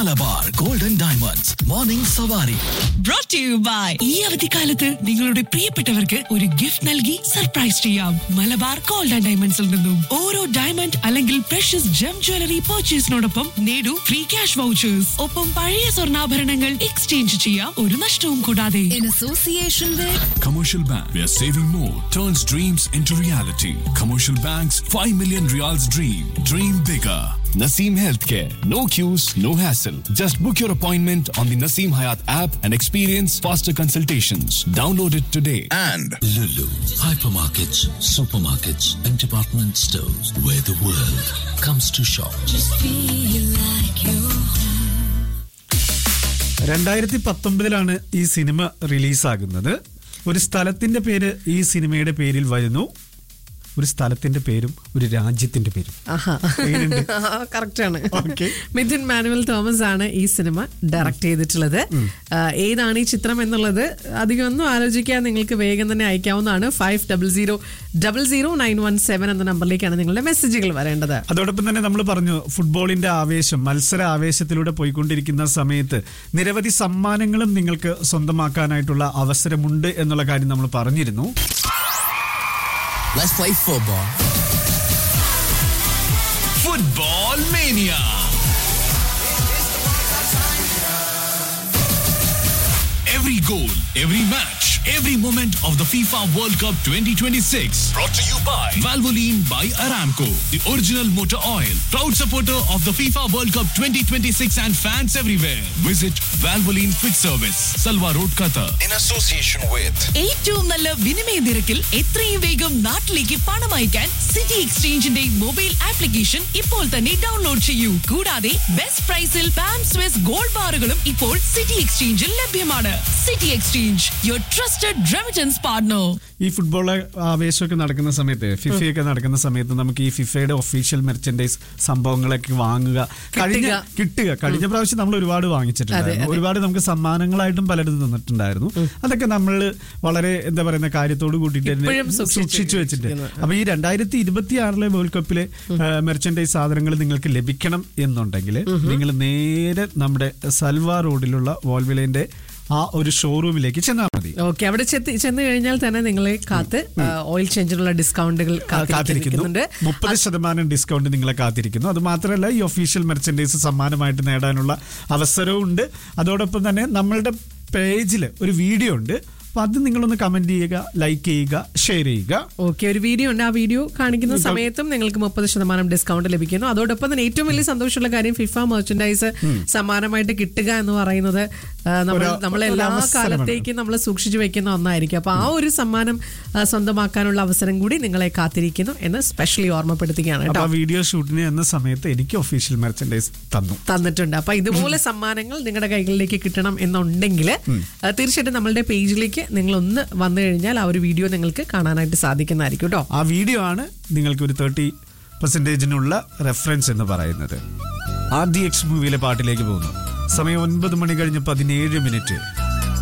Malabar gold and diamonds morning സവാരി brought to you by ഈ അവധിക്കാലത്ത് നിങ്ങളുടെ പ്രിയപ്പെട്ടവർക്ക് ഒരു ഗിഫ്റ്റ് നൽകി സർപ്രൈസ് ചെയ്യാം മലബാർ ഗോൾഡ് ആൻഡ് ഡയമണ്ട്സിൽ നിന്നും ഓരോ ഡയമണ്ട് അല്ലെങ്കിൽ പ്രഷ്യസ് ജം ജ്വല്ലറി പർച്ചേസിനോടൊപ്പം നേടൂ ഫ്രീ ക്യാഷ് വൗച്ചേഴ്സ് ഒപ്പം പഴയ സ്വർണ്ണാഭരണങ്ങൾ എക്സ്ചേഞ്ച് ചെയ്യാം ഒരു നഷ്ടവും കൂടാതെ in association with Commercial Bank, where saving more turns dreams into reality. Commercial Bank's 5 million reals dream. Dream bigger. Naseem Healthcare. No queues, no hassle. Just book your appointment on the Naseem Hayat app and experience faster consultations. Download it today. and Lulu, hypermarkets, supermarkets, and department stores where the world comes to shop. രണ്ടായിരത്തി പത്തൊമ്പതിലാണ് ഈ cinema റിലീസാകുന്നത് ഒരു സ്ഥലത്തിന്റെ പേര് ഈ സിനിമയുടെ പേരിൽ വരുന്നു ഒരു സ്ഥലത്തിന്റെ പേരും ഒരു രാജ്യത്തിന്റെ പേരും എങ്ങനെയുണ്ട്? കറക്റ്റ് ആണ് Okay. മിഥുൻ മാനുവൽ തോമസ് ആണ് ഈ സിനിമ ഡയറക്ട് ചെയ്തിട്ടുള്ളത് ആ, ഏതാണ് ഈ ചിത്രം എന്നുള്ളത് അധികം ഒന്നും ആലോചിക്കാൻ നിങ്ങൾക്ക് വേഗം തന്നെ അയക്കാവുന്നതാണ് five double zero double zero nine one seven എന്ന നമ്പറിലേക്കാണ് നിങ്ങളുടെ മെസ്സേജുകൾ വരേണ്ടത് അതോടൊപ്പം തന്നെ നമ്മൾ പറഞ്ഞു ഫുട്ബോളിന്റെ ആവേശം മത്സര ആവേശത്തിലൂടെ പോയിക്കൊണ്ടിരിക്കുന്ന സമയത്ത് നിരവധി സമ്മാനങ്ങളും നിങ്ങൾക്ക് സ്വന്തമാക്കാനായിട്ടുള്ള അവസരമുണ്ട് എന്നുള്ള കാര്യം നമ്മൾ പറഞ്ഞിരുന്നു let's play football. Football Mania. Every goal, every match, every moment of the FIFA World Cup 2026. Brought to you by Valvoline by Aramco, the original motor oil. Proud supporter of the FIFA World Cup 2026 and fans everywhere. Visit Valvoline Quick Service, Salwa Road, Qatar. In association with ഏറ്റവും നല്ല വിനിമയ നിരക്കിൽ എത്രയും വേഗം നാട്ടിലേക്ക് പണം അയക്കാൻ city എക്സ്ചേഞ്ചിന്റെ mobile application ഇപ്പോൾ തന്നെ ഡൗൺലോഡ് ചെയ്യൂ കൂടാതെ ബെസ്റ്റ് പ്രൈസിൽ പാം സ്വിസ് ഗോൾഡ് ബാറുകളും ഇപ്പോൾ സിറ്റി എക്സ്ചേഞ്ചിൽ ലഭ്യമാണ് city exchange your trusted remittance partner ഈ ഫുട്ബോൾ ആവേശമൊക്കെ നടക്കുന്ന സമയത്ത് ഫിഫയൊക്കെ നടക്കുന്ന സമയത്ത് നമുക്ക് ഈ ഫിഫയുടെ ഒഫീഷ്യൽ മെർച്ചൻഡൈസ് സംഭവങ്ങളൊക്കെ വാങ്ങുക കഴിഞ്ഞ കിട്ടുക കഴിഞ്ഞ പ്രാവശ്യം നമ്മൾ ഒരുപാട് വാങ്ങിച്ചിട്ടുണ്ടായിരുന്നു ഒരുപാട് നമുക്ക് സമ്മാനങ്ങളായിട്ടും പലരും തന്നിട്ടുണ്ടായിരുന്നു അതൊക്കെ നമ്മൾ വളരെ എന്താ പറയുന്ന കാര്യത്തോട് കൂട്ടിയിട്ട് തന്നെ ഇപ്പോഴും സൂക്ഷിച്ച് സൂക്ഷിച്ചു വെച്ചിട്ട് അപ്പൊ ഈ രണ്ടായിരത്തി ഇരുപത്തി ആറിലെ വേൾഡ് കപ്പിലെ മെർച്ചൻഡൈസ് സാധനങ്ങൾ നിങ്ങൾക്ക് ലഭിക്കണം എന്നുണ്ടെങ്കിൽ നിങ്ങൾ നേരെ നമ്മുടെ സൽവ റോഡിലുള്ള വോൾവിലേന്റെ ആ ഒരു ഷോറൂമിലേക്ക് ചെന്നാൽ മതി ഓക്കെ അവിടെ ചെത്തി ചെന്ന് കഴിഞ്ഞാൽ തന്നെ നിങ്ങളെ കാത്ത് ഓയിൽ ചേഞ്ചിനുള്ള ഡിസ്കൗണ്ടുകൾ കാത്തിരിക്കുന്നു കാത്തിരിക്കുന്നുണ്ട് മുപ്പത് ശതമാനം ഡിസ്കൗണ്ട് നിങ്ങളെ കാത്തിരിക്കുന്നു അത് മാത്രമല്ല ഈ ഒഫീഷ്യൽ മെർച്ചൻഡൈസ് സമ്മാനമായിട്ട് നേടാനുള്ള അവസരവും ഉണ്ട് അതോടൊപ്പം തന്നെ നമ്മളുടെ പേജിൽ ഒരു വീഡിയോ ഉണ്ട് അപ്പൊ അത് നിങ്ങളൊന്ന് കമന്റ് ചെയ്യുക ലൈക്ക് ചെയ്യുക ഷെയർ ചെയ്യുക ഓക്കെ ഒരു വീഡിയോ ഉണ്ട് ആ വീഡിയോ കാണിക്കുന്ന സമയത്തും നിങ്ങൾക്ക് മുപ്പത് ശതമാനം ഡിസ്കൗണ്ട് ലഭിക്കുന്നു അതോടൊപ്പം തന്നെ ഏറ്റവും വലിയ സന്തോഷമുള്ള കാര്യം ഫിഫ മെർച്ചൻഡൈസ് സമ്മാനമായിട്ട് കിട്ടുക എന്ന് പറയുന്നത് ആ, നമ്മൾ ഒരു- നമ്മൾ ഒരു എല്ലാ അവസരമാണ്. കാലത്തേക്കും നമ്മൾ സൂക്ഷിച്ചു വെക്കുന്ന ഒന്നായിരിക്കും അപ്പൊ ആ ഒരു സമ്മാനം ആ, സ്വന്തമാക്കാനുള്ള അവസരം കൂടി നിങ്ങളെ കാത്തിരിക്കുന്നു എന്ന് സ്പെഷ്യലി ഓർമ്മപ്പെടുത്തുകയാണ് അപ്പൊ കേട്ടോ ആ വീഡിയോ ഷൂട്ടിന് എന്ന സമയത്ത് എനിക്ക് ഒഫീഷ്യൽ മെർച്ചൻഡൈസ് തന്നു തന്നിട്ടുണ്ട് അപ്പൊ ഇതുപോലെ സമ്മാനങ്ങൾ നിങ്ങളുടെ കൈകളിലേക്ക് കിട്ടണം എന്നുണ്ടെങ്കിൽ തീർച്ചയായിട്ടും നമ്മളുടെ പേജിലേക്ക് നിങ്ങൾ ഒന്ന് വന്നു കഴിഞ്ഞാൽ ആ ഒരു വീഡിയോ നിങ്ങൾക്ക് കാണാനായിട്ട് സാധിക്കുന്നതായിരിക്കും കേട്ടോ ആ വീഡിയോ ആണ് നിങ്ങൾക്ക് ഒരു തേർട്ടി പെർസെന്റേജിനുള്ള റെഫറൻസ് എന്ന് പറയുന്നത് ആർ ഡി എക്സ് മൂവിയിലെ പാട്ടിലേക്ക് പോകുന്നു സമയം ഒൻപത് മണി കഴിഞ്ഞ് പതിനേഴ് മിനിറ്റ്